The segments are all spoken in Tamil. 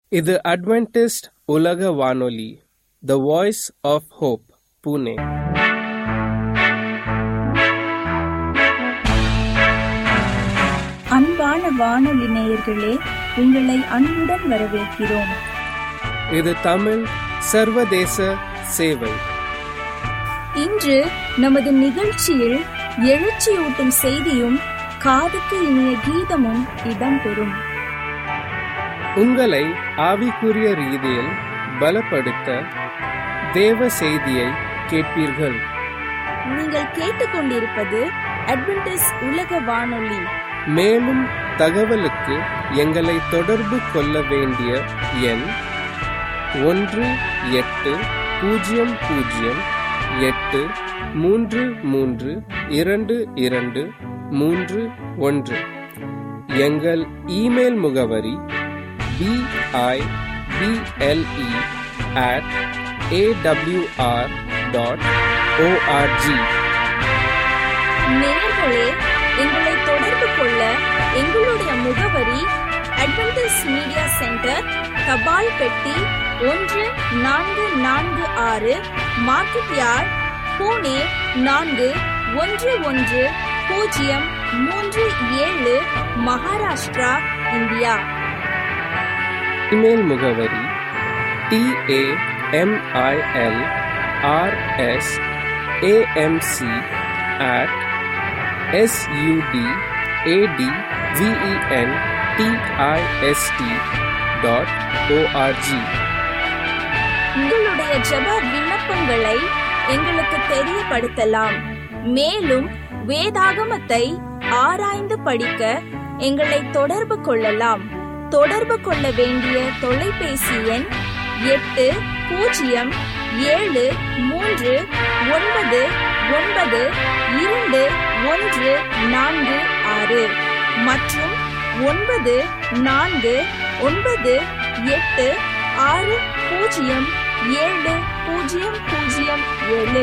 இது அட்வென்டிஸ்ட் உலக வானொலி the voice of hope Pune அன்பான வானொலி நேயர்களே உங்களை அன்புடன் வரவேற்கிறோம் இது தமிழ் சர்வதேச சேவை இன்று நமது நிகழ்ச்சியில் எழுச்சியூட்டும் செய்தியும் காதுக்கு இனிய கீதமும் இடம்பெறும் உங்களை ஆவிக்குரிய ரீதியில் பலப்படுத்த தேவ செய்தியை கேட்பீர்கள் நீங்கள் கேட்டுக்கொண்டிருப்பது அட்வென்டிஸ் உலக வானொலி மேலும் தகவலுக்கு எங்களை தொடர்பு கொள்ள வேண்டிய எண் ஒன்று எட்டு பூஜ்ஜியம் பூஜ்ஜியம் எட்டு மூன்று மூன்று இரண்டு இரண்டு மூன்று ஒன்று எங்கள் இமெயில் முகவரி BIBLE at AWR dot ORG நேயர்களே எங்களை தொடர்பு கொள்ள எங்களுடைய முகவரி அட்வென்டிஸ் மீடியா சென்டர் தபால் பெட்டி ஒன்று நான்கு நான்கு ஆறு மார்க்கெட் யார்ட் பூனே நான்கு ஒன்று ஒன்று பூஜ்ஜியம் மூன்று ஏழு மகாராஷ்டிரா இந்தியா இமெயில் முகவரி TAMIL RS AMC at SUD AD VEN TIST dot ORG உங்களுடைய ஜெப விண்ணப்பங்களை எங்களுக்கு தெரியப்படுத்தலாம் மேலும் வேதாகமத்தை ஆராய்ந்து படிக்க எங்களை தொடர்பு கொள்ளலாம் தொடர்பு கொள்ள வேண்டிய தொலைபேசி எண் எட்டு பூஜ்ஜியம் ஏழு மூன்று ஒன்பது ஒன்பது இரண்டு ஒன்று நான்கு ஆறு மற்றும் ஒன்பது நான்கு ஒன்பது எட்டு ஆறு பூஜ்ஜியம் ஏழு பூஜ்ஜியம் பூஜ்ஜியம் ஏழு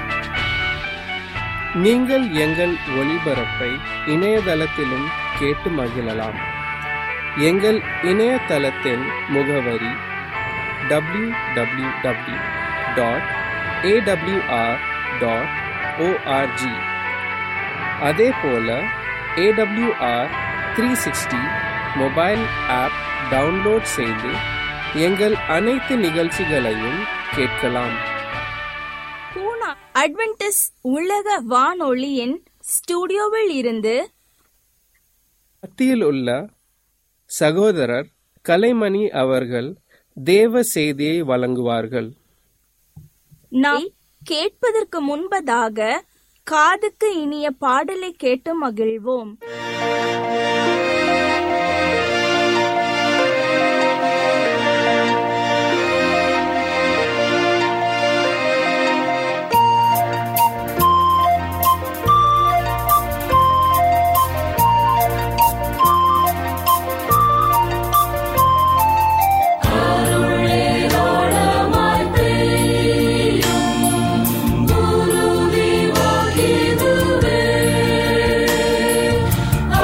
நீங்கள் எங்கள் ஒளிபரப்பை இணையதளத்திலும் கேட்டு மகிழலாம் எங்கள் இணையதளத்தின் முகவரி W W W dot AWR dot ORG அதே போல AWR three sixty mobile app download செய்து எங்கள் அனைத்து நிகழ்ச்சிகளையும் கேட்கலாம் பூனா அட்வென்டிஸ் உலக வானொலியின் ஸ்டுடியோவில் இருந்து மத்தியில் உள்ள சகோதரர் கலைமணி அவர்கள் தேவ செய்தியை வழங்குவார்கள் நாம் கேட்பதற்கு முன்பதாக காதுக்கு இனிய பாடலை கேட்டு மகிழ்வோம் குருவி வாக்கிதுவே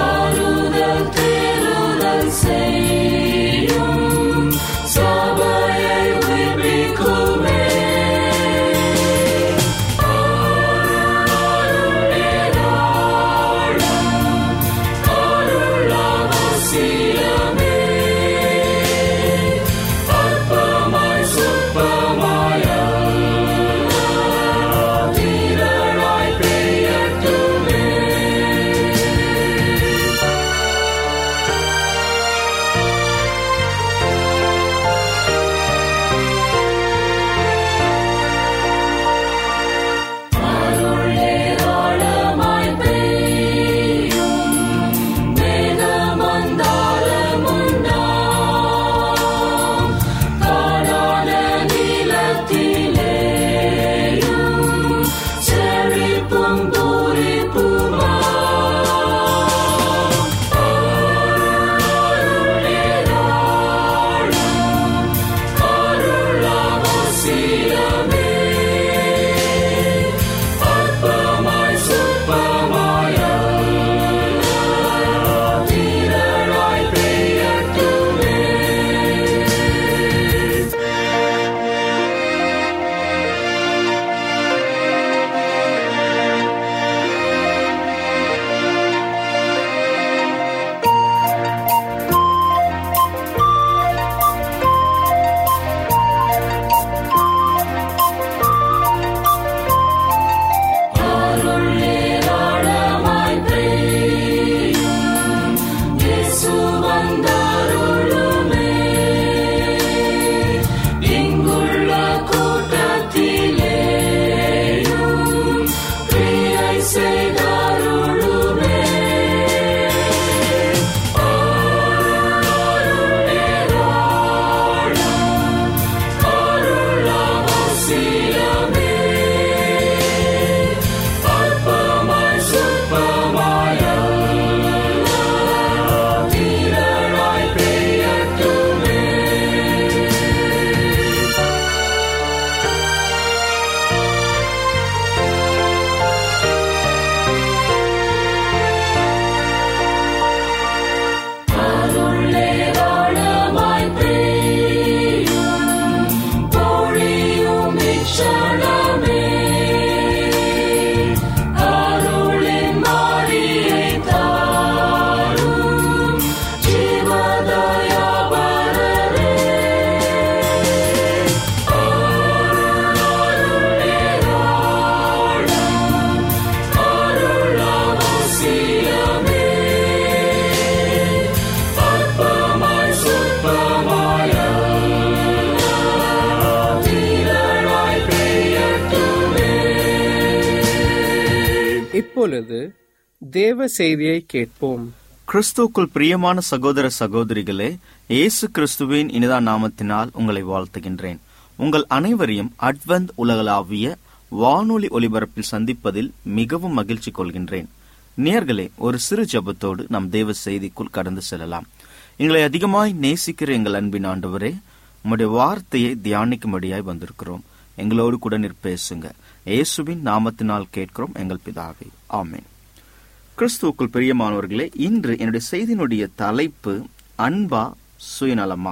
இப்பொழுது தேவ செய்தியை கேட்போம் கிறிஸ்துவுக்குள் பிரியமான சகோதர சகோதரிகளே இயேசு கிறிஸ்துவின் இனிதா நாமத்தினால் உங்களை வாழ்த்துகின்றேன் உங்கள் அனைவரையும் அட்வந்த் உலகளாவிய வானொலி ஒலிபரப்பில் சந்திப்பதில் மிகவும் மகிழ்ச்சி கொள்கின்றேன் நேர்களே ஒரு சிறு ஜெபத்தோடு நம் தேவ செய்திக்குள் கடந்து செல்லலாம் எங்களை அதிகமாய் நேசிக்கிற எங்கள் அன்பின் ஆண்டவரே உம்முடைய வார்த்தையை தியானிக்கும்படியாய் வந்திருக்கிறோம் எங்களோடு கூட நிற்பேசுங்க இயேசுவின் நாமத்தினால் கேட்கிறோம் எங்கள் பிதாவே ஆமென் கிறிஸ்துவுக்குள் பிரியமானவர்களே இன்று என்னுடைய செய்தியினுடைய தலைப்பு அன்பா சுயநலமா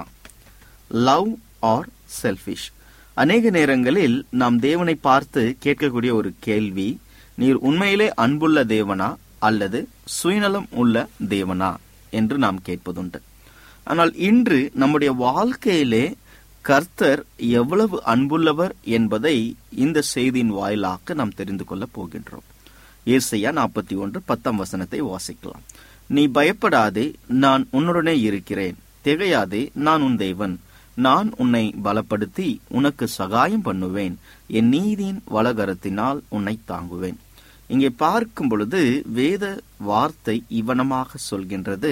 லவ் ஆர் செல்ஃபிஷ் அநேக நேரங்களில் நாம் தேவனை பார்த்து கேட்கக்கூடிய ஒரு கேள்வி நீர் உண்மையிலே அன்புள்ள தேவனா அல்லது சுயநலம் உள்ள தேவனா என்று நாம் கேட்பதுண்டு ஆனால் இன்று நம்முடைய வாழ்க்கையிலே கர்த்தர் எவ்வளவு அன்புள்ளவர் என்பதை இந்த செய்தியின் வாயிலாக நாம் தெரிந்து கொள்ளப் போகின்றோம் ஏசையா நாற்பத்தி ஒன்று பத்தாம் வசனத்தை வாசிக்கலாம் நீ பயப்படாதே நான் உன்னுடனே இருக்கிறேன் திகையாதே நான் உன் தேவன் நான் உன்னை பலப்படுத்தி உனக்கு சகாயம் பண்ணுவேன் என் நீதியின் வலகரத்தினால் உன்னை தாங்குவேன் இங்கே பார்க்கும் பொழுது வேத வார்த்தை இவனமாக சொல்கின்றது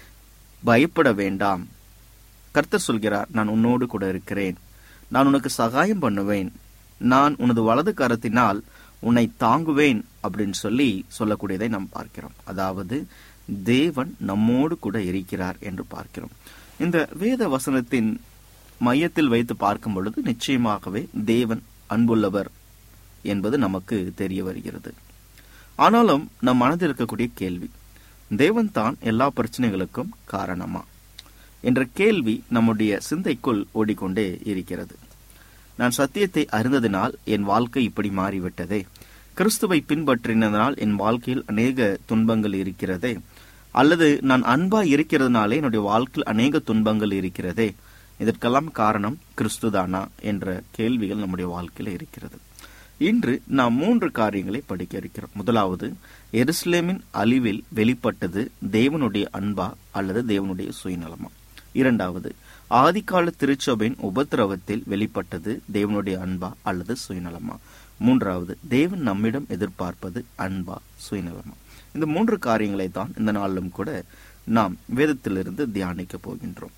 பயப்பட வேண்டாம் கர்த்தர் சொல்கிறார் நான் உன்னோடு கூட இருக்கிறேன் நான் உனக்கு சகாயம் பண்ணுவேன் நான் உனது வலது கரத்தினால் உன்னை தாங்குவேன் அப்படின்னு சொல்லி சொல்லக்கூடியதை நாம் பார்க்கிறோம் அதாவது தேவன் நம்மோடு கூட இருக்கிறார் என்று பார்க்கிறோம் இந்த வேத வசனத்தின் மையத்தில் வைத்து பார்க்கும் பொழுது நிச்சயமாகவே தேவன் அன்புள்ளவர் என்பது நமக்கு தெரிய வருகிறது ஆனாலும் நம் மனதில் இருக்கக்கூடிய கேள்வி தேவன் தான் எல்லா பிரச்சனைகளுக்கும் காரணமா என்ற கேள்வி நம்முடைய சிந்தைக்குள் ஓடிக்கொண்டே இருக்கிறது நான் சத்தியத்தை அறிந்ததினால் என் வாழ்க்கை இப்படி மாறிவிட்டதே கிறிஸ்துவை பின்பற்றினதனால் என் வாழ்க்கையில் அநேக துன்பங்கள் இருக்கிறதே அல்லது நான் அன்பா இருக்கிறதுனாலே என்னுடைய வாழ்க்கையில் அநேக துன்பங்கள் இருக்கிறதே இதற்கெல்லாம் காரணம் கிறிஸ்துதானா என்ற கேள்விகள் நம்முடைய வாழ்க்கையில் இருக்கிறது இன்று நாம் மூன்று காரியங்களை படிக்க இருக்கிறோம் முதலாவது எருசலேமின் அழிவில் வெளிப்பட்டது தேவனுடைய அன்பா அல்லது தேவனுடைய சுயநலமா இரண்டாவது ஆதிகால திருச்சபையின் உபத்திரவத்தில் வெளிப்பட்டது தேவனுடைய அன்பா அல்லது சுயநலமா மூன்றாவது தேவன் நம்மிடம் எதிர்பார்ப்பது அன்பா சுயநலமா இந்த மூன்று காரியங்களை தான் இந்த நாளிலும் கூட நாம் வேதத்திலிருந்து தியானிக்க போகின்றோம்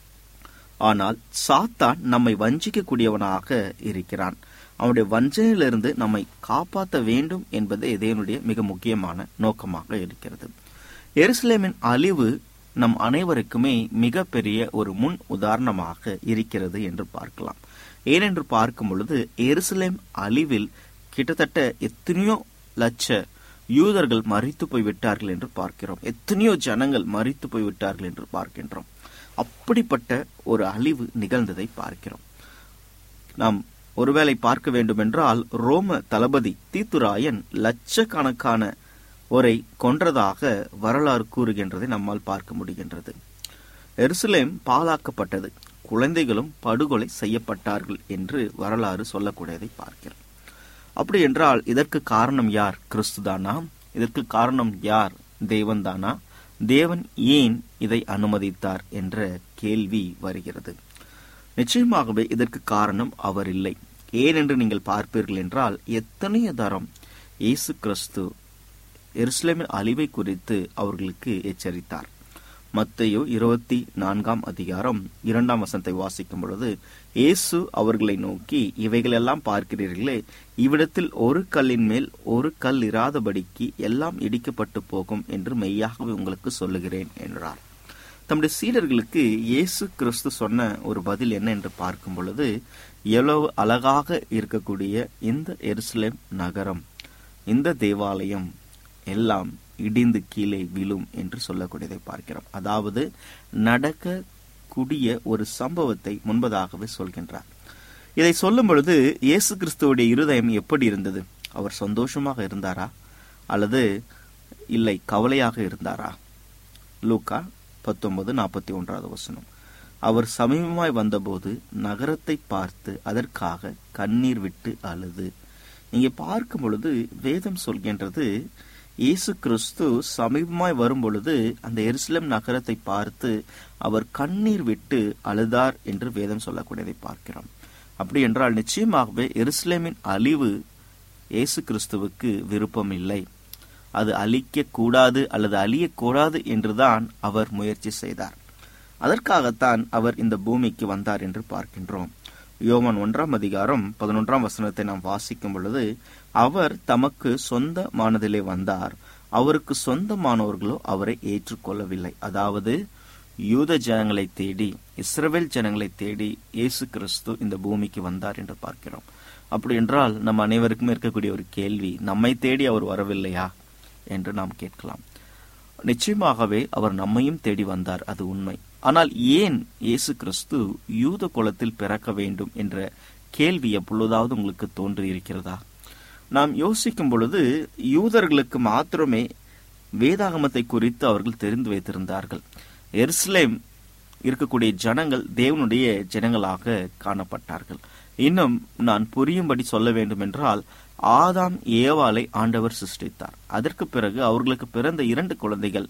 ஆனால் சாத்தான் நம்மை வஞ்சிக்கக்கூடியவனாக இருக்கிறான் அவனுடைய வஞ்சனையிலிருந்து நம்மை காப்பாற்ற வேண்டும் என்பதே தேவனுடைய மிக முக்கியமான நோக்கமாக இருக்கிறது எருசலேமின் அழிவு நம் அனைவருக்குமே மிகப்பெரிய ஒரு முன் உதாரணமாக இருக்கிறது என்று பார்க்கலாம் ஏனென்று பார்க்கும் பொழுது எருசலேம் அழிவில் கிட்டத்தட்ட எத்தனையோ லட்ச யூதர்கள் மறித்து போய் விட்டார்கள் என்று பார்க்கிறோம் எத்தனையோ ஜனங்கள் மறித்து போய் விட்டார்கள் என்று பார்க்கின்றோம் அப்படிப்பட்ட ஒரு அழிவு நிகழ்ந்ததை பார்க்கிறோம் நாம் ஒருவேளை பார்க்க வேண்டுமென்றால் ரோம தளபதி தீத்துராயன் லட்சக்கணக்கான ஒரை கொன்றதாக வரலாறு கூறுகின்றதை நம்மால் பார்க்க முடிகின்றது எருசலேம் பாலாக்கப்பட்டது குழந்தைகளும் படுகொலை செய்யப்பட்டார்கள் என்று வரலாறு சொல்லக்கூடியதை பார்க்கிறோம் அப்படி என்றால் இதற்கு காரணம் யார் கிறிஸ்துதானா இதற்கு காரணம் யார் தேவன்தானா தேவன் ஏன் இதை அனுமதித்தார் என்ற கேள்வி வருகிறது நிச்சயமாகவே இதற்கு காரணம் அவர் இல்லை ஏனென்று நீங்கள் பார்ப்பீர்கள் என்றால் எத்தனைய தரம் இயேசு கிறிஸ்து எருசலேமின் அழிவை குறித்து அவர்களுக்கு எச்சரித்தார் மத்தையோ இருபத்தி நான்காம் அதிகாரம் இரண்டாம் வசனத்தை வாசிக்கும் பொழுது இயேசு அவர்களை நோக்கி இவைகளெல்லாம் பார்க்கிறீர்களே இவ்விடத்தில் ஒரு கல்லின் மேல் ஒரு கல் இராதபடிக்கு எல்லாம் இடிக்கப்பட்டு போகும் என்று மெய்யாகவே உங்களுக்கு சொல்லுகிறேன் என்றார் தம்முடைய சீடர்களுக்கு இயேசு கிறிஸ்து சொன்ன ஒரு பதில் என்ன என்று பார்க்கும் பொழுது எவ்வளவு அழகாக இருக்கக்கூடிய இந்த எருசலேம் நகரம் இந்த தேவாலயம் எல்லாம் இடிந்து கீழே விழும் என்று சொல்லக்கூடியதை பார்க்கிறோம் அதாவது நடக்கக்கூடிய ஒரு சம்பவத்தை முன்பதாகவே சொல்கின்றார் இதை சொல்லும் பொழுது இயேசு கிறிஸ்துவுடைய இருதயம் எப்படி இருந்தது அவர் சந்தோஷமாக இருந்தாரா அல்லது இல்லை கவலையாக இருந்தாரா லூக்கா பத்தொன்பது நாற்பத்தி ஒன்றாவது வசனம் அவர் சமீபமாய் வந்தபோது நகரத்தை பார்த்து அதற்காக கண்ணீர் விட்டு அழுது இங்கே பார்க்கும் பொழுது வேதம் சொல்கின்றது இயேசு கிறிஸ்து சமீபமாய் வரும் பொழுது அந்த எருசலேம் நகரத்தை பார்த்து அவர் கண்ணீர் விட்டு அழுதார் என்று வேதம் சொல்லக்கூடியதை பார்க்கிறோம் அப்படி என்றால் நிச்சயமாகவே எருசலேமின் அழிவு இயேசு கிறிஸ்துவுக்கு விருப்பம் இல்லை அது அழிக்க கூடாது அல்லது அழியக்கூடாது என்றுதான் அவர் முயற்சி செய்தார் அதற்காகத்தான் அவர் இந்த பூமிக்கு வந்தார் என்று பார்க்கின்றோம் யோவான் ஒன்றாம் அதிகாரம் பதினொன்றாம் வசனத்தை நாம் வாசிக்கும் பொழுது அவர் தமக்கு சொந்தமானதிலே வந்தார் அவருக்கு சொந்தமானவர்களோ அவரை ஏற்றுக்கொள்ளவில்லை அதாவது யூத ஜனங்களை தேடி இஸ்ரவேல் ஜனங்களை தேடி இயேசு கிறிஸ்து இந்த பூமிக்கு வந்தார் என்று பார்க்கிறோம் அப்படி என்றால் நம் அனைவருக்குமே இருக்கக்கூடிய ஒரு கேள்வி நம்மை தேடி அவர் வரவில்லையா என்று நாம் கேட்கலாம் நிச்சயமாகவே அவர் நம்மையும் தேடி வந்தார் அது உண்மை ஆனால் ஏன் இயேசு கிறிஸ்து யூத குலத்தில் பிறக்க வேண்டும் என்ற கேள்வி எப்பொழுதாவது உங்களுக்கு தோன்றி இருக்கிறதா நாம் யோசிக்கும் பொழுது யூதர்களுக்கு மாத்திரமே வேதாகமத்தை குறித்து அவர்கள் தெரிந்து வைத்திருந்தார்கள் எருசலேம் இருக்கக்கூடிய ஜனங்கள் தேவனுடைய ஜனங்களாக காணப்பட்டார்கள் இன்னும் நான் புரியும்படி சொல்ல வேண்டும் என்றால் ஆதாம் ஏவாளை ஆண்டவர் சிருஷ்டித்தார் அதற்கு பிறகு அவர்களுக்கு பிறந்த இரண்டு குழந்தைகள்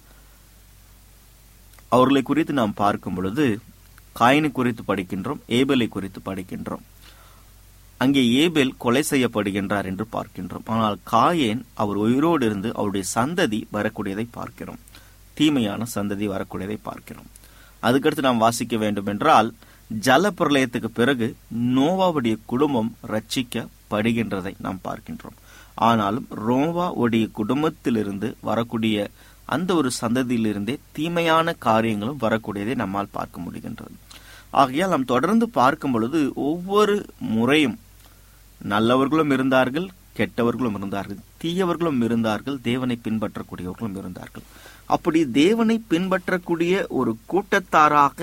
அவர்களை குறித்து நாம் பார்க்கும் பொழுது காயினை குறித்து படிக்கின்றோம் ஏபலை குறித்து படிக்கின்றோம் அங்கே ஏபேல் கொலை செய்யப்படுகின்றார் என்று பார்க்கின்றோம் ஆனால் காயேன் அவர் உயிரோடு இருந்து அவருடைய சந்ததி வரக்கூடியதை பார்க்கிறோம் தீமையான சந்ததி வரக்கூடியதை பார்க்கிறோம் அதுக்கடுத்து நாம் வாசிக்க வேண்டும் என்றால் ஜல பிரளயத்துக்கு பிறகு நோவாவுடைய குடும்பம் ரட்சிக்கப்படுகின்றதை நாம் பார்க்கின்றோம் ஆனாலும் ரோவாவுடைய குடும்பத்திலிருந்து வரக்கூடிய அந்த ஒரு சந்ததியிலிருந்தே தீமையான காரியங்களும் வரக்கூடியதை நம்மால் பார்க்க முடிகின்றது ஆகையால் நாம் தொடர்ந்து பார்க்கும் பொழுது ஒவ்வொரு முறையும் நல்லவர்களும் இருந்தார்கள் கெட்டவர்களும் இருந்தார்கள் தீயவர்களும் இருந்தார்கள் தேவனை பின்பற்றக்கூடியவர்களும் இருந்தார்கள் அப்படி தேவனை பின்பற்றக்கூடிய ஒரு கூட்டத்தாராக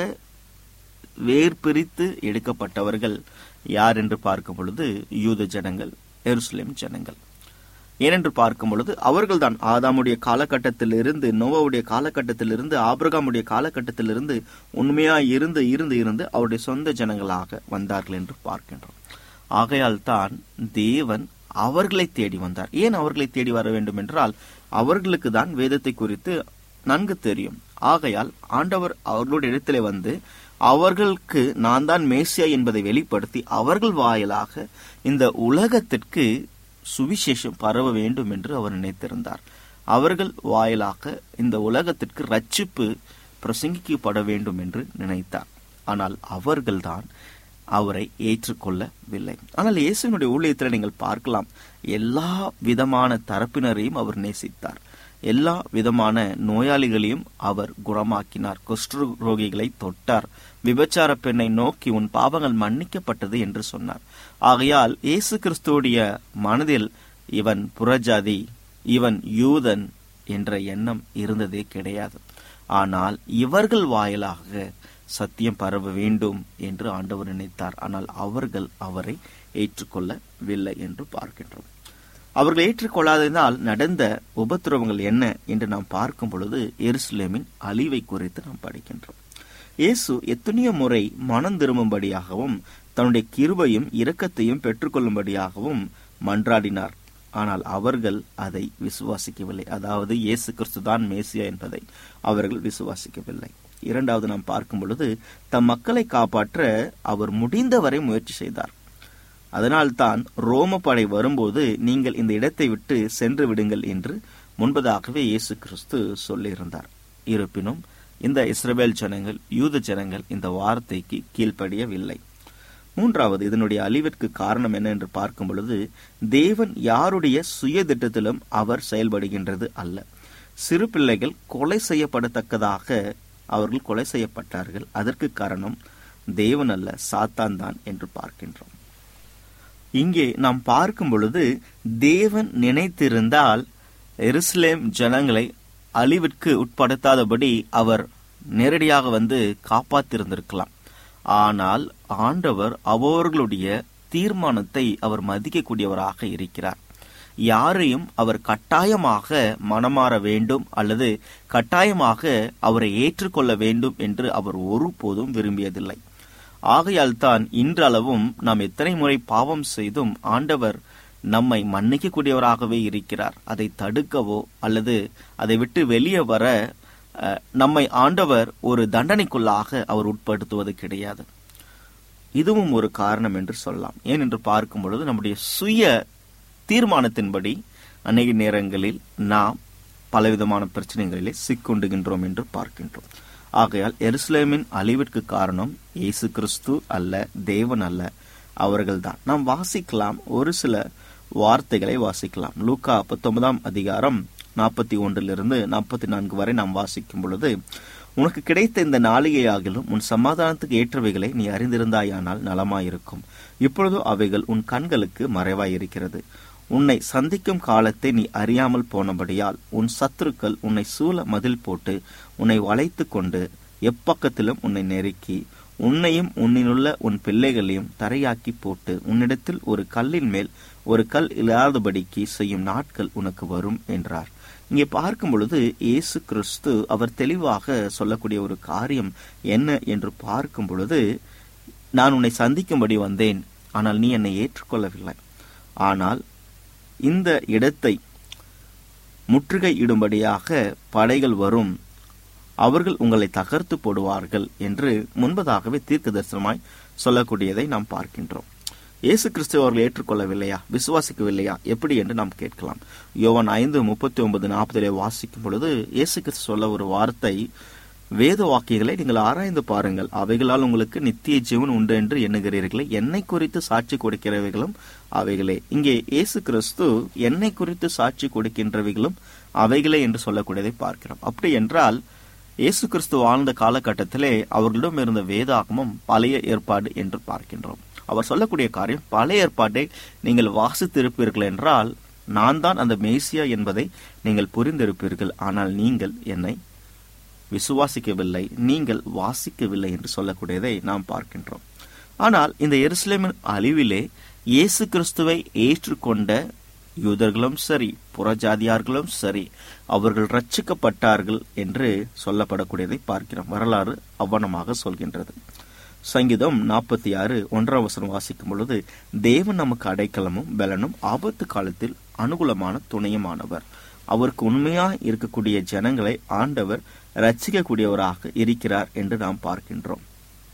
வேர் பிரித்து எடுக்கப்பட்டவர்கள் யார் என்று பார்க்கும் பொழுது யூத ஜனங்கள் எருசலேம் ஜனங்கள் ஏனென்று பார்க்கும் பொழுது அவர்கள்தான் ஆதாமுடைய காலகட்டத்திலிருந்து நோவாவுடைய காலகட்டத்திலிருந்து ஆபிரகாமுடைய காலகட்டத்திலிருந்து உண்மையா இருந்து இருந்து இருந்து அவருடைய சொந்த ஜனங்களாக வந்தார்கள் என்று பார்க்கின்றோம் ஆகையால் தான் தேவன் அவர்களை தேடி வந்தார் ஏன் அவர்களை தேடி வர வேண்டும் என்றால் அவர்களுக்கு தான் வேதத்தை குறித்து நன்கு தெரியும் ஆகையால் ஆண்டவர் அவர்களுடைய இடத்திலே வந்து அவர்களுக்கு நான் தான் மேசியா என்பதை வெளிப்படுத்தி அவர்கள் வாயிலாக இந்த உலகத்திற்கு சுவிசேஷம் பரவ வேண்டும் என்று அவர் நினைத்திருந்தார் அவர்கள் வாயிலாக இந்த உலகத்திற்கு ரட்சிப்பு பிரசங்கிக்கப்பட வேண்டும் என்று நினைத்தார் ஆனால் அவர்கள்தான் அவரை ஏற்றுக்கொள்ளவில்லை ஆனால் இயேசுனுடைய ஊழியத்தில் நீங்கள் பார்க்கலாம் எல்லா விதமான தரப்பினரையும் அவர் நேசித்தார் எல்லா விதமான நோயாளிகளையும் அவர் குணமாக்கினார் குஷ்டு ரோகிகளை தொட்டார் விபச்சார பெண்ணை நோக்கி உன் பாவங்கள் மன்னிக்கப்பட்டது என்று சொன்னார் ஆகையால் இயேசு கிறிஸ்துடைய மனதில் இவன் புறஜாதி இவன் யூதன் என்ற எண்ணம் இருந்ததே கிடையாது ஆனால் இவர்கள் வாயிலாக சத்தியம் பரவ வேண்டும் என்று ஆண்டவர் நினைத்தார் ஆனால் அவர்கள் அவரை ஏற்றுக்கொள்ளவில்லை என்று பார்க்கின்றோம் அவர்கள் ஏற்றுக்கொள்ளாததினால் நடந்த உபத்திரவங்கள் என்ன என்று நாம் பார்க்கும் பொழுது எருசலேமின் அழிவை குறித்து நாம் படிக்கின்றோம் இயேசு எத்தனையோ முறை மனம் திரும்பும்படியாகவும் தன்னுடைய கிருபையும் இரக்கத்தையும் பெற்றுக்கொள்ளும்படியாகவும் மன்றாடினார் ஆனால் அவர்கள் அதை விசுவாசிக்கவில்லை அதாவது இயேசு கிறிஸ்து தான் மேசியா என்பதை அவர்கள் விசுவாசிக்கவில்லை இரண்டாவது நாம் பார்க்கும் பொழுது தம் மக்களை காப்பாற்ற அவர் முடிந்தவரை முயற்சி செய்தார் அதனால்தான் ரோம படை வரும்போது நீங்கள் இந்த இடத்தை விட்டு சென்று விடுங்கள் என்று முன்பதாகவே இயேசு கிறிஸ்து சொல்லியிருந்தார் இருப்பினும் இந்த இஸ்ரவேல் ஜனங்கள் யூத ஜனங்கள் இந்த வார்த்தைக்கு கீழ்ப்படியவில்லை மூன்றாவது இதனுடைய அழிவிற்கு காரணம் என்ன என்று பார்க்கும் பொழுது தேவன் யாருடைய சுய திட்டத்திலும் அவர் செயல்படுகின்றது அல்ல சிறு பிள்ளைகள் கொலை செய்யப்படத்தக்கதாக அவர்கள் கொலை செய்யப்பட்டார்கள் அதற்கு காரணம் தேவன் அல்ல சாத்தான் தான் என்று பார்க்கின்றோம் இங்கே நாம் பார்க்கும் பொழுது தேவன் நினைத்திருந்தால் எருசலேம் ஜனங்களை அழிவிற்கு உட்படுத்தாதபடி அவர் நேரடியாக வந்து காப்பாத்திருந்திருக்கலாம் ஆனால் ஆண்டவர் அவர்களுடைய தீர்மானத்தை அவர் மதிக்கக்கூடியவராக இருக்கிறார் யாரையும் அவர் கட்டாயமாக மனமாற வேண்டும் அல்லது கட்டாயமாக அவரை ஏற்றுக்கொள்ள வேண்டும் என்று அவர் ஒருபோதும் விரும்பியதில்லை ஆகையால் தான் இன்றளவும் நாம் எத்தனை முறை பாவம் செய்தும் ஆண்டவர் நம்மை மன்னிக்கக்கூடியவராகவே இருக்கிறார் அதை தடுக்கவோ அல்லது அதை விட்டு வெளியே வர நம்மை ஆண்டவர் ஒரு தண்டனைக்குள்ளாக அவர் உட்படுத்துவது கிடையாது இதுவும் ஒரு காரணம் என்று சொல்லலாம் ஏன் என்று பார்க்கும் பொழுது நம்முடைய சுய தீர்மானத்தின்படி அநேக நேரங்களில் நாம் பலவிதமான பிரச்சனைகளிலே சிக்குண்டுகின்றோம் என்று பார்க்கின்றோம் ஆகையால் எருசலேமின் அழிவிற்கு காரணம் இயேசு கிறிஸ்து அல்ல தேவன் அல்ல அவர்கள்தான் நாம் வாசிக்கலாம் ஒரு சில வார்த்தைகளை வாசிக்கலாம் லூக்கா பத்தொன்பதாம் அதிகாரம் நாற்பத்தி ஒன்றிலிருந்து நாற்பத்தி நான்கு வரை நாம் வாசிக்கும் பொழுது உனக்கு கிடைத்த இந்த நாளிகையாகிலும் உன் சமாதானத்துக்கு ஏற்றவைகளை நீ அறிந்திருந்தாயானால் நலமாயிருக்கும் இப்பொழுதோ அவைகள் உன் கண்களுக்கு மறைவாயிருக்கிறது உன்னை சந்திக்கும் காலத்தை நீ அறியாமல் போனபடியால் உன் சத்துருக்கள் உன்னை சூழ மதில் போட்டு உன்னை வளைத்து கொண்டு எப்பக்கத்திலும் உன்னை நெருக்கி உன்னையும் உன்னிலுள்ள உன் பிள்ளைகளையும் தரையாக்கி போட்டு உன்னிடத்தில் ஒரு கல்லின் மேல் ஒரு கல் இல்லாதபடிக்கு செய்யும் நாட்கள் உனக்கு வரும் என்றார் இங்கே பார்க்கும் பொழுது இயேசு கிறிஸ்து அவர் தெளிவாக சொல்லக்கூடிய ஒரு காரியம் என்ன என்று பார்க்கும் பொழுது நான் உன்னை சந்திக்கும்படி வந்தேன் ஆனால் நீ என்னை ஏற்றுக்கொள்ளவில்லை ஆனால் இந்த இடத்தை முற்றுகை இடும்படியாக படைகள் வரும் அவர்கள் உங்களை தகர்த்து போடுவார்கள் என்று முன்பதாகவே தீர்க்க தரிசனமாய் சொல்லக்கூடியதை நாம் பார்க்கின்றோம் இயேசு கிறிஸ்து அவர்கள் ஏற்றுக்கொள்ளவில்லையா விசுவாசிக்கவில்லையா எப்படி என்று நாம் கேட்கலாம் யோவான் ஐந்து முப்பத்தி ஒன்பது நாற்பதிலே வாசிக்கும் பொழுது இயேசு கிறிஸ்து சொல்ல ஒரு வார்த்தை வேத வாக்கியங்களை நீங்கள் ஆராய்ந்து பாருங்கள் அவைகளால் உங்களுக்கு நித்திய ஜீவன் உண்டு என்று எண்ணுகிறீர்களே என்னை குறித்து சாட்சி கொடுக்கிறவைகளும் அவைகளே இங்கே இயேசு கிறிஸ்து என்னை குறித்து சாட்சி கொடுக்கின்றவைகளும் அவைகளே என்று சொல்லக்கூடியதை பார்க்கிறோம் அப்படி என்றால் இயேசு கிறிஸ்து வாழ்ந்த காலகட்டத்திலே அவர்களிடம் இருந்த வேதாகமம் பழைய ஏற்பாடு என்று பார்க்கின்றோம் அவர் சொல்லக்கூடிய காரியம் பழைய ஏற்பாட்டை நீங்கள் வாசித்திருப்பீர்கள் என்றால் நான் தான் அந்த மேசியா என்பதை நீங்கள் புரிந்திருப்பீர்கள் ஆனால் நீங்கள் என்னை விசுவாசிக்கவில்லை நீங்கள் வாசிக்கவில்லை என்று சொல்லக்கூடியதை நாம் பார்க்கின்றோம் ஆனால் இந்த எருசலேமின் அழிவிலே இயேசு கிறிஸ்துவை ஏற்றுக்கொண்ட யூதர்களும் சரி புறஜாதியார்களும் சரி அவர்கள் ரட்சிக்கப்பட்டார்கள் என்று சொல்லப்படக்கூடியதை பார்க்கிறோம் வரலாறு அவ்வனமாக சொல்கின்றது சங்கீதம் நாற்பத்தி ஆறு ஒன்றாம் வசனம் வாசிக்கும் பொழுது தேவன் நமக்கு அடைக்கலமும் பலனும் ஆபத்து காலத்தில் அனுகூலமான துணையுமானவர் அவருக்கு உண்மையா இருக்கக்கூடிய ஜனங்களை ஆண்டவர் ரட்சிக்கக்கூடியவராக இருக்கிறார் என்று நாம் பார்க்கின்றோம்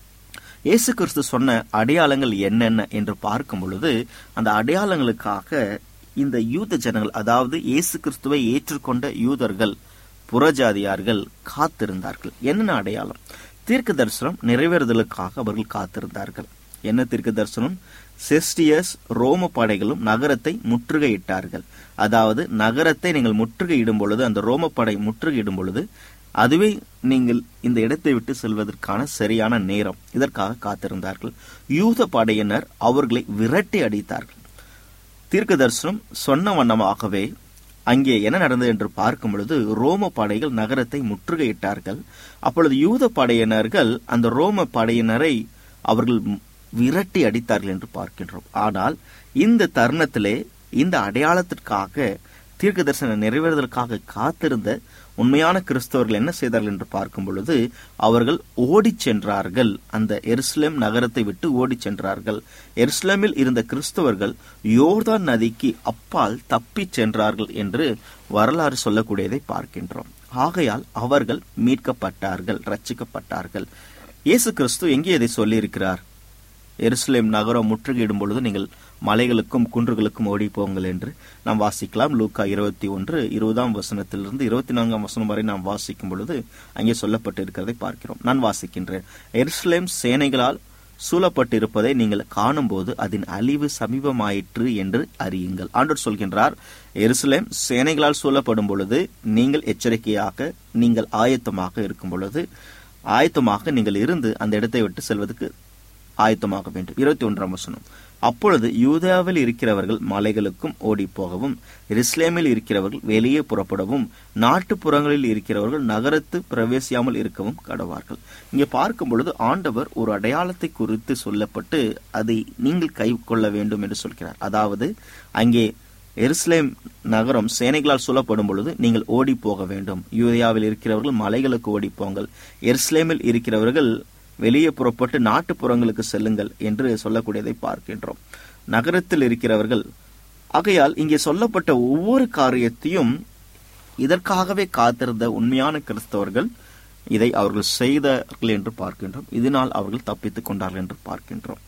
இயேசு கிறிஸ்து சொன்ன அடையாளங்கள் என்னென்ன என்று பார்க்கும் பொழுது அந்த அடையாளங்களுக்காக இந்த யூத ஜனங்கள் அதாவது இயேசு கிறிஸ்துவை ஏற்றுக்கொண்ட யூதர்கள் புறஜாதியார்கள் காத்திருந்தார்கள் என்னென்ன அடையாளம் தீர்க்க தரிசனம் நிறைவேறுதலுக்காக அவர்கள் காத்திருந்தார்கள் என்ன தீர்க்க தரிசனம் செஸ்டியஸ் ரோம படைகளும் நகரத்தை முற்றுகையிட்டார்கள் அதாவது நகரத்தை நீங்கள் முற்றுகையிடும் பொழுது அந்த ரோம படை முற்றுகையிடும் பொழுது அதுவே நீங்கள் இந்த இடத்தை விட்டு செல்வதற்கான சரியான நேரம் இதற்காக காத்திருந்தார்கள் யூத படையினர் அவர்களை விரட்டி அடித்தார்கள் தீர்க்க தரிசனம் சொன்ன வண்ணமாகவே அங்கே என்ன நடந்தது என்று பார்க்கும் பொழுது ரோம படைகள் நகரத்தை முற்றுகையிட்டார்கள் அப்பொழுது யூத படையினர்கள் அந்த ரோம படையினரை அவர்கள் விரட்டி அடித்தார்கள் என்று பார்க்கின்றோம் ஆனால் இந்த தருணத்திலே இந்த அடையாளத்திற்காக தீர்க்க தரிசனம் நிறைவேறுவதற்காக காத்திருந்த உண்மையான கிறிஸ்தவர்கள் என்ன செய்தார்கள் என்று பார்க்கும் பொழுது அவர்கள் ஓடிச் சென்றார்கள் அந்த எருசலேம் நகரத்தை விட்டு ஓடிச் சென்றார்கள் எருசலேமில் இருந்த கிறிஸ்தவர்கள் யோர்தான் நதிக்கு அப்பால் தப்பிச் சென்றார்கள் என்று வரலாறு சொல்லக்கூடியதை பார்க்கின்றோம் ஆகையால் அவர்கள் மீட்கப்பட்டார்கள் ரட்சிக்கப்பட்டார்கள் இயேசு கிறிஸ்து எங்கே இதை சொல்லியிருக்கிறார் எருசலேம் நகரம் முற்றுகையிடும் பொழுது நீங்கள் மலைகளுக்கும் குன்றுகளுக்கும் ஓடி போங்கள் என்று நாம் வாசிக்கலாம் லூக்கா இருபத்தி ஒன்று இருபதாம் வசனத்திலிருந்து இருபத்தி நான்காம் வசனம் வரை நாம் வாசிக்கும் பொழுது அங்கே சொல்லப்பட்டு இருக்கிறதை பார்க்கிறோம் நான் வாசிக்கின்றேன் எருசலேம் சேனைகளால் சூழப்பட்டிருப்பதை நீங்கள் காணும்போது அதன் அழிவு சமீபமாயிற்று என்று அறியுங்கள் ஆண்டோர் சொல்கின்றார் எருசலேம் சேனைகளால் சூழப்படும் பொழுது நீங்கள் எச்சரிக்கையாக நீங்கள் ஆயத்தமாக இருக்கும் பொழுது ஆயத்தமாக நீங்கள் இருந்து அந்த இடத்தை விட்டு செல்வதற்கு ஆயத்தமாக வேண்டும் இருபத்தி ஒன்றாம் வசனம் அப்பொழுது யூதாவில் இருக்கிறவர்கள் மலைகளுக்கும் ஓடி போகவும் இஸ்லேமில் இருக்கிறவர்கள் வெளியே புறப்படவும் நாட்டுப்புறங்களில் இருக்கிறவர்கள் நகரத்து பிரவேசியாமல் இருக்கவும் கடவார்கள் இங்கே பார்க்கும் பொழுது ஆண்டவர் ஒரு அடையாளத்தை குறித்து சொல்லப்பட்டு அதை நீங்கள் கை கொள்ள வேண்டும் என்று சொல்கிறார் அதாவது அங்கே எருசலேம் நகரம் சேனைகளால் சூழப்படும் பொழுது நீங்கள் ஓடி போக வேண்டும் யூதியாவில் இருக்கிறவர்கள் மலைகளுக்கு ஓடி போங்கள் எருசலேமில் இருக்கிறவர்கள் வெளியே புறப்பட்டு நாட்டுப்புறங்களுக்கு செல்லுங்கள் என்று சொல்லக்கூடியதை பார்க்கின்றோம் நகரத்தில் இருக்கிறவர்கள் ஆகையால் இங்கே சொல்லப்பட்ட ஒவ்வொரு காரியத்தையும் இதற்காகவே காத்திருந்த உண்மையான கிறிஸ்தவர்கள் இதை அவர்கள் செய்தார்கள் என்று பார்க்கின்றோம் இதனால் அவர்கள் தப்பித்துக் கொண்டார்கள் என்று பார்க்கின்றோம்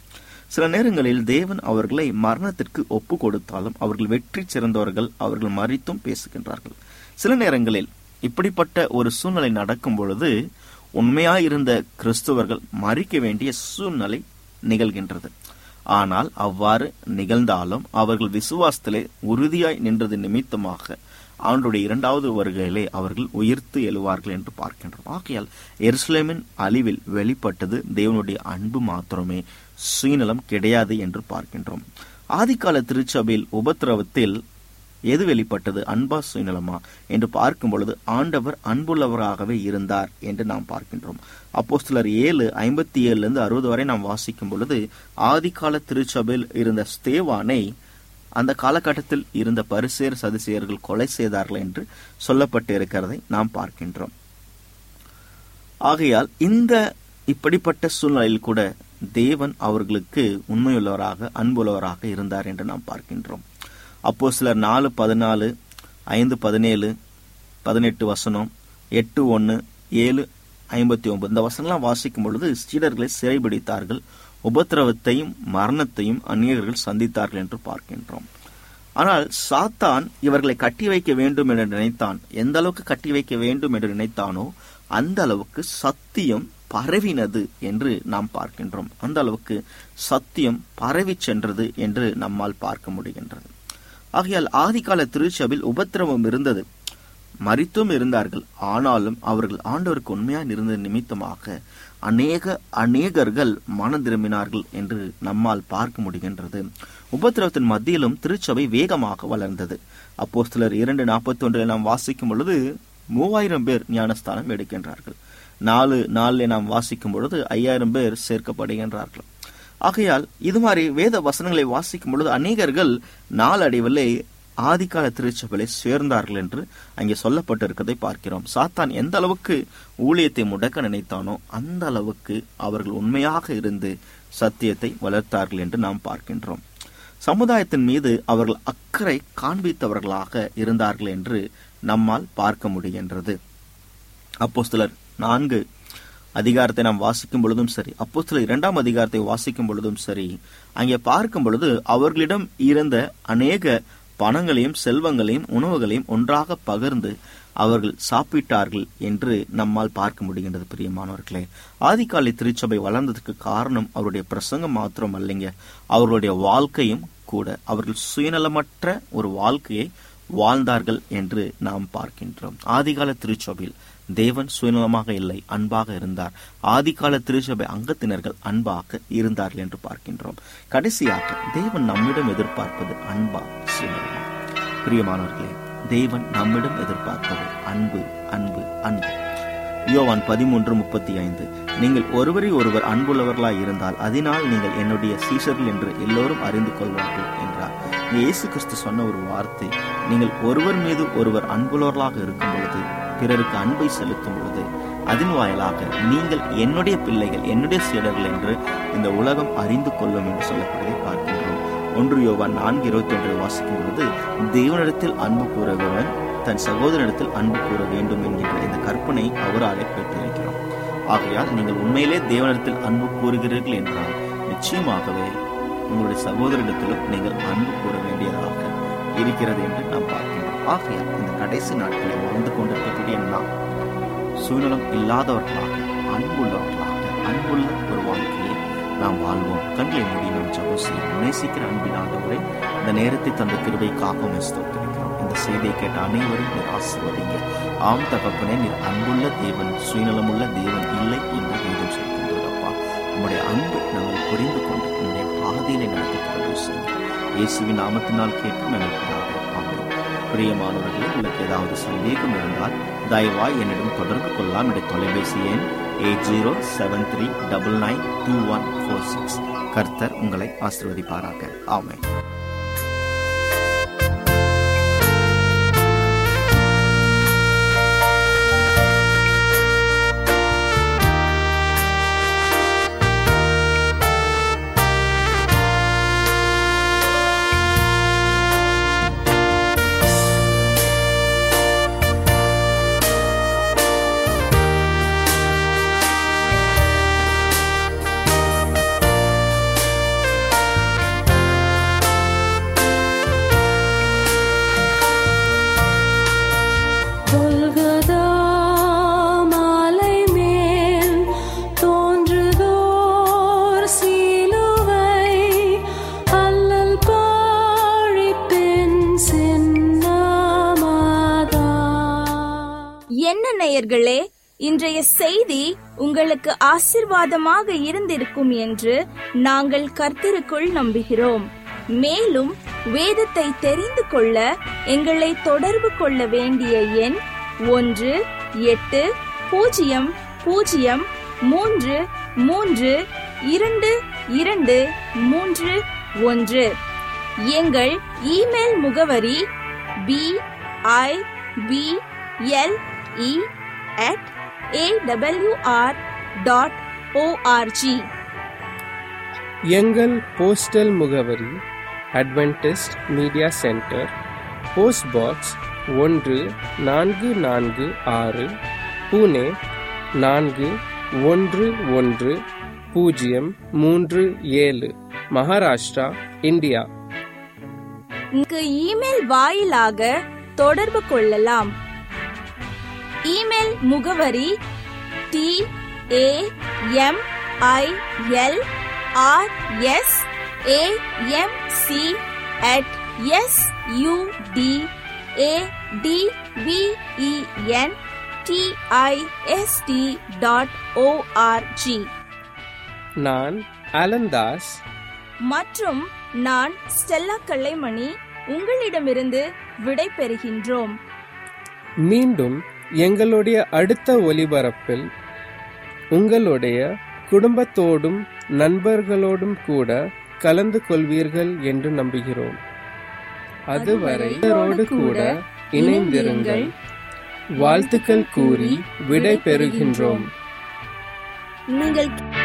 சில நேரங்களில் தேவன் அவர்களை மரணத்திற்கு ஒப்பு கொடுத்தாலும் அவர்கள் வெற்றி சிறந்தவர்கள் அவர்கள் மறித்தும் பேசுகின்றார்கள் சில நேரங்களில் இப்படிப்பட்ட ஒரு சூழ்நிலை நடக்கும் பொழுது உண்மையாயிருந்த கிறிஸ்துவர்கள் மறிக்க வேண்டிய சூழ்நிலை நிகழ்கின்றது ஆனால் அவ்வாறு நிகழ்ந்தாலும் அவர்கள் விசுவாசத்திலே உறுதியாய் நின்றது நிமித்தமாக அவனுடைய இரண்டாவது வருகையிலே அவர்கள் உயிர்த்து எழுவார்கள் என்று பார்க்கின்றோம் ஆகையால் எருசலேமின் அழிவில் வெளிப்பட்டது தேவனுடைய அன்பு மாத்திரமே சுயநலம் கிடையாது என்று பார்க்கின்றோம் ஆதிக்கால திருச்சபையில் உபத்திரவத்தில் எது வெளிப்பட்டது அன்பா சுயநலமா என்று பார்க்கும் பொழுது ஆண்டவர் அன்புள்ளவராகவே இருந்தார் என்று நாம் பார்க்கின்றோம் அப்போ சிலர் ஏழு ஐம்பத்தி ஏழுல இருந்து அறுபது வரை நாம் வாசிக்கும் பொழுது ஆதிக்கால திருச்சபையில் இருந்த ஸ்தேவானை அந்த காலகட்டத்தில் இருந்த பரிசேர் சதிசேயர்கள் கொலை செய்தார்கள் என்று சொல்லப்பட்டு இருக்கிறதை நாம் பார்க்கின்றோம் ஆகையால் இந்த இப்படிப்பட்ட சூழ்நிலையில் கூட தேவன் அவர்களுக்கு உண்மையுள்ளவராக அன்புள்ளவராக இருந்தார் என்று நாம் பார்க்கின்றோம் அப்போ சிலர் நாலு பதினாலு ஐந்து பதினேழு பதினெட்டு வசனம் எட்டு ஒன்று ஏழு ஐம்பத்தி ஒன்பது இந்த வசனம்லாம் வாசிக்கும் பொழுது சீடர்களை சிறைபிடித்தார்கள் உபத்திரவத்தையும் மரணத்தையும் அந்நியர்கள் சந்தித்தார்கள் என்று பார்க்கின்றோம் ஆனால் சாத்தான் இவர்களை கட்டி வைக்க வேண்டும் என்று நினைத்தான் எந்த அளவுக்கு கட்டி வைக்க வேண்டும் என்று நினைத்தானோ அந்த அளவுக்கு சத்தியம் பரவினது என்று நாம் பார்க்கின்றோம் அந்த அளவுக்கு சத்தியம் பரவி சென்றது என்று நம்மால் பார்க்க முடிகின்றது ஆகையால் ஆதிகால திருச்சபையில் உபத்திரவம் இருந்தது மறித்தும் இருந்தார்கள் ஆனாலும் அவர்கள் ஆண்டவருக்கு உண்மையாக இருந்த நிமித்தமாக அநேக அநேகர்கள் மனம் திரும்பினார்கள் என்று நம்மால் பார்க்க முடிகின்றது உபத்திரவத்தின் மத்தியிலும் திருச்சபை வேகமாக வளர்ந்தது அப்போ சிலர் இரண்டு நாற்பத்தி ஒன்றில் நாம் வாசிக்கும் பொழுது மூவாயிரம் பேர் ஞானஸ்தானம் எடுக்கின்றார்கள் நாலு நாளில் நாம் வாசிக்கும் பொழுது ஐயாயிரம் பேர் சேர்க்கப்படுகின்றார்கள் ஆகையால் இது மாதிரி வேத வசனங்களை வாசிக்கும் பொழுது அநேகர்கள் நாளடைவிலே ஆதிக்கால திருச்சபையை சேர்ந்தார்கள் என்று அங்கே சொல்லப்பட்டிருக்கிறதை பார்க்கிறோம் சாத்தான் எந்த அளவுக்கு ஊழியத்தை முடக்க நினைத்தானோ அந்த அளவுக்கு அவர்கள் உண்மையாக இருந்து சத்தியத்தை வளர்த்தார்கள் என்று நாம் பார்க்கின்றோம் சமுதாயத்தின் மீது அவர்கள் அக்கறை காண்பித்தவர்களாக இருந்தார்கள் என்று நம்மால் பார்க்க முடிகின்றது அப்போ சிலர் நான்கு அதிகாரத்தை நாம் வாசிக்கும் பொழுதும் சரி அப்போ சில இரண்டாம் அதிகாரத்தை வாசிக்கும் பொழுதும் சரி அங்கே பார்க்கும் பொழுது அவர்களிடம் இருந்த அநேக பணங்களையும் செல்வங்களையும் உணவுகளையும் ஒன்றாக பகிர்ந்து அவர்கள் சாப்பிட்டார்கள் என்று நம்மால் பார்க்க முடிகின்றது பிரியமானவர்களே ஆதிகாலை திருச்சபை வளர்ந்ததுக்கு காரணம் அவருடைய பிரசங்கம் மாத்திரம் அல்லைங்க அவர்களுடைய வாழ்க்கையும் கூட அவர்கள் சுயநலமற்ற ஒரு வாழ்க்கையை வாழ்ந்தார்கள் என்று நாம் பார்க்கின்றோம் ஆதிகால திருச்சபையில் தேவன் சுயநலமாக இல்லை அன்பாக இருந்தார் ஆதிகால திருச்சபை அங்கத்தினர்கள் அன்பாக இருந்தார்கள் என்று பார்க்கின்றோம் கடைசியாக தேவன் நம்மிடம் எதிர்பார்ப்பது அன்பா சுயநலமா பிரியமானவர்களே தேவன் நம்மிடம் எதிர்பார்ப்பது அன்பு அன்பு அன்பு யோவான் பதிமூன்று முப்பத்தி ஐந்து நீங்கள் ஒருவரை ஒருவர் அன்புள்ளவர்களாய் இருந்தால் அதனால் நீங்கள் என்னுடைய சீஷர்கள் என்று எல்லோரும் அறிந்து கொள்வார்கள் என்றார் இயேசு கிறிஸ்து சொன்ன ஒரு வார்த்தை நீங்கள் ஒருவர் மீது ஒருவர் அன்புள்ளவர்களாக இருக்கும் பொழுது பிறருக்கு அன்பை செலுத்தும் பொழுது அதன் வாயிலாக நீங்கள் என்னுடைய பிள்ளைகள் என்னுடைய சீடர்கள் என்று இந்த உலகம் அறிந்து கொள்ளும் என்று சொல்லப்படுவதை பார்க்கின்றோம் ஒன்று யோவான் நான்கு இருபத்தி ஒன்றை வாசிக்கும் பொழுது தேவனிடத்தில் அன்பு கூறுகிறவன் தன் சகோதரனிடத்தில் அன்பு கூற வேண்டும் என்கின்ற இந்த கற்பனை அவராலே பெற்றிருக்கிறோம் ஆகையால் நீங்கள் உண்மையிலே தேவனிடத்தில் அன்பு கூறுகிறீர்கள் என்றால் நிச்சயமாகவே உங்களுடைய சகோதரிடத்திலும் நீங்கள் அன்பு கூற வேண்டியதாக இருக்கிறது என்று நாம் பார்க்கின்றோம் ஆகையால் இந்த கடைசி நாட்களில் வாழ்ந்து கொண்டிருக்கக்கூடிய நாம் சுயநலம் இல்லாதவர்களாக அன்புள்ளவர்களாக அன்புள்ள ஒரு வாழ்க்கையை நாம் வாழ்வோம் கண்களை மூடி நாம் ஜபம் செய்வோம் நேசிக்கிற அன்பின் ஆண்டவரை இந்த நேரத்தை தந்த கிருபைக்காக ஸ்தோத்திருக்கிறோம் இந்த செய்தியை கேட்ட அனைவரும் நீர் ஆசிர்வதிங்க ஆம் தகப்பனே நீர் அன்புள்ள தேவன் சுயநலமுள்ள தேவன் இல்லை என்று வேதம் சொல்கின்றதப்பா உம்முடைய அன்பு நாங்கள் புரிந்து கொண்டு உன்னுடைய பாதையிலே நடத்தி கடவுள் செய்யுங்க இயேசுவின் நாமத்தினால் கேட்கும் எனக்கு ஆமென் பிரியமானவர்களே உங்களுக்கு ஏதாவது சந்தேகம் இருந்தால் தயவாய் என்னிடம் தொடர்பு கொள்ளலாம் என்னுடைய தொலைபேசி எண் eight zero seven three double nine two one four six கர்த்தர் உங்களை ஆசிர்வதிப்பாராக ஆமென் நேயர்களே இன்றைய செய்தி உங்களுக்கு ஆசிர்வாதமாக இருந்திருக்கும் என்று நாங்கள் கர்த்தருக்குள் நம்புகிறோம் மேலும் வேதத்தை தெரிந்து கொள்ள எங்களை தொடர்பு கொள்ள வேண்டிய எண் ஒன்று எட்டு பூஜ்ஜியம் பூஜ்ஜியம் மூன்று மூன்று இரண்டு இரண்டு மூன்று ஒன்று எங்கள் இமெயில் முகவரி B I B L E at AWR dot ORG எங்கள் போஸ்டல் முகவரி Adventist media centre post box ஒன்று நான்கு நான்கு ஆறு புனே நான்கு ஒன்று ஒன்று பூஜ்ஜியம் மூன்று ஏழு மகாராஷ்டிரா இந்தியா இங்கு இமெயில் வாயிலாக தொடர்பு கொள்ளலாம் இமெயில் முகவரி T A M I L R S A M C at S U D A D V E N T I S T dot ORG நான் அலந்தாஸ் மற்றும் நான் ஸ்டெல்லா கல்லைமணி உங்களிடமிருந்து விடை பெறுகின்றோம் மீண்டும் எங்களுடைய அடுத்த ஒலிபரப்பில் உங்களுடைய குடும்பத்தோடும் நண்பர்களோடும் கூட கலந்து கொள்வீர்கள் என்று நம்புகிறோம் அதுவரை இவரோடு கூட இணைந்திருங்கள் வாழ்த்துக்கள் கூறி விடை பெறுகின்றோம் நீங்கள்